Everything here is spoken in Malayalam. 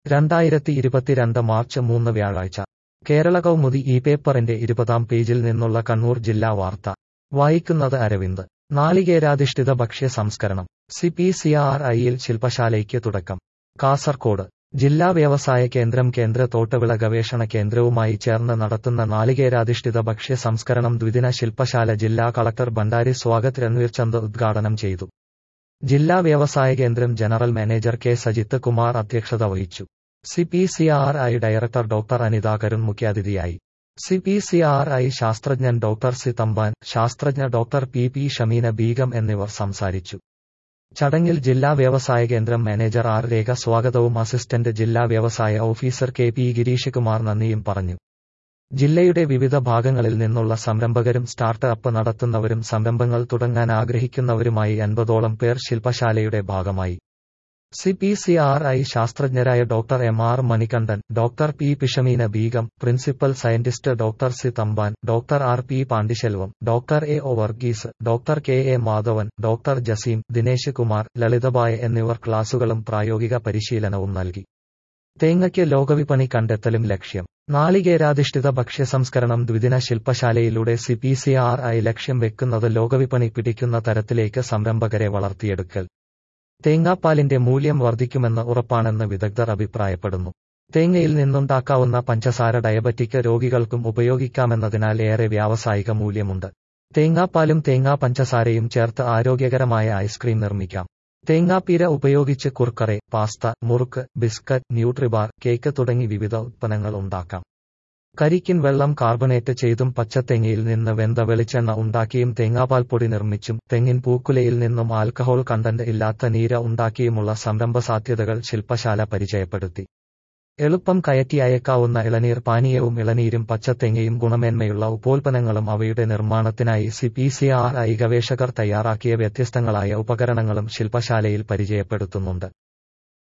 രണ്ടായിരത്തി ഇരുപത്തിരണ്ട് മാർച്ച് മൂന്ന് വ്യാഴാഴ്ച കേരള കൗമുദി ഈ പേപ്പറിന്റെ ഇരുപതാം പേജിൽ നിന്നുള്ള കണ്ണൂർ ജില്ലാ വാർത്ത വായിക്കുന്നത് അരവിന്ദ് നാളികേരാധിഷ്ഠിത ഭക്ഷ്യ സംസ്കരണം സി പി സി ആർ ഐയിൽ ശില്പശാലയ്ക്ക് തുടക്കം കാസർകോട് ജില്ലാ വ്യവസായ കേന്ദ്രം കേന്ദ്ര തോട്ടവിള ഗവേഷണ കേന്ദ്രവുമായി ചേർന്ന് നടത്തുന്ന നാളികേരാധിഷ്ഠിത ഭക്ഷ്യ സംസ്കരണം ദ്വിദിന ശില്പശാല ജില്ലാ കളക്ടർ ഭണ്ഡാരി സ്വാഗത് രൺവീർ ചന്ദ് ഉദ്ഘാടനം ചെയ്തു ജില്ലാ വ്യവസായ കേന്ദ്രം general manager K Sajith Kumar അധ്യക്ഷത വഹിച്ചു C P C R I director doctor Anitha Karun മുഖ്യാതിഥിയായി C P C R I ശാസ്ത്രജ്ഞൻ ഡോക്ടർ സി തമ്പാൻ ശാസ്ത്രജ്ഞ doctor P P Shameena Beegum എന്നിവർ സംസാരിച്ചു ചടങ്ങിൽ ജില്ലാ വ്യവസായ കേന്ദ്രം മാനേജർ ആർ രേഖ സ്വാഗതവും അസിസ്റ്റന്റ് ജില്ലാ വ്യവസായ officer K P Gireesh Kumar നന്ദിയും പറഞ്ഞു ജില്ലയുടെ വിവിധ ഭാഗങ്ങളിൽ നിന്നുള്ള സംരംഭകരും സ്റ്റാർട്ട് അപ്പ് നടത്തുന്നവരും സംരംഭങ്ങൾ തുടങ്ങാൻ ആഗ്രഹിക്കുന്നവരുമായി അൻപതോളം പേർ ശില്പശാലയുടെ ഭാഗമായി C P C R I ശാസ്ത്രജ്ഞരായ doctor M R Manikandan doctor P പിഷമീന Beegum principal scientist doctor C Thampan doctor R P Pandiselvam doctor A O Varghese doctor K A Madhavan doctor Jaseem Dinesh Kumar Lalithabai എന്നിവർ ക്ലാസുകളും പ്രായോഗിക പരിശീലനവും നൽകി തേങ്ങയ്ക്ക് ലോകവിപണി കണ്ടെത്തലും ലക്ഷ്യം നാളികേരാധിഷ്ഠിത ഭക്ഷ്യസംസ്കരണം ദ്വിദിന ശില്പശാലയിലൂടെ C P C R I ലക്ഷ്യം വെക്കുന്നത് ലോകവിപണി പിടിക്കുന്ന തരത്തിലേക്ക് സംരംഭകരെ വളർത്തിയെടുക്കൽ തേങ്ങാപ്പാലിന്റെ മൂല്യം വർദ്ധിക്കുമെന്ന് ഉറപ്പാണെന്ന് വിദഗ്ധർ അഭിപ്രായപ്പെടുന്നു തേങ്ങയിൽ നിന്നുണ്ടാക്കാവുന്ന പഞ്ചസാര ഡയബറ്റിക് രോഗികൾക്കും ഉപയോഗിക്കാമെന്നതിനാൽ ഏറെ വ്യാവസായിക മൂല്യമുണ്ട് തേങ്ങാപ്പാലും തേങ്ങാ പഞ്ചസാരയും ചേർത്ത് ആരോഗ്യകരമായ ഐസ്ക്രീം നിർമ്മിക്കാം തേങ്ങാപ്പീര ഉപയോഗിച്ച് Kurkure pasta murukku biscuit nutribar cake തുടങ്ങി വിവിധ ഉത്പന്നങ്ങൾ ഉണ്ടാക്കാം കരിക്കിൻ വെള്ളം കാർബണേറ്റ് ചെയ്തും പച്ചത്തേങ്ങയിൽ നിന്ന് വെന്ത വെളിച്ചെണ്ണ ഉണ്ടാക്കിയും തേങ്ങാപ്പാൽ പൊടി നിർമ്മിച്ചും തെങ്ങിൻ പൂക്കുലയിൽ നിന്നും ആൽക്കഹോൾ കണ്ടന്റ് ഇല്ലാത്ത നീര ഉണ്ടാക്കിയുമുള്ള സംരംഭ സാധ്യതകൾ ശില്പശാല പരിചയപ്പെടുത്തി എളുപ്പം കയറ്റി അയക്കാവുന്ന ഇളനീർ പാനീയവും ഇളനീരും പച്ചത്തേങ്ങയും ഗുണമേന്മയുള്ള ഉപോൽപ്പന്നങ്ങളും അവയുടെ നിർമ്മാണത്തിനായി C P C R I ഗവേഷകർ തയ്യാറാക്കിയ വ്യത്യസ്തങ്ങളായ ഉപകരണങ്ങളും ശില്പശാലയിൽ പരിചയപ്പെടുത്തുന്നുണ്ട്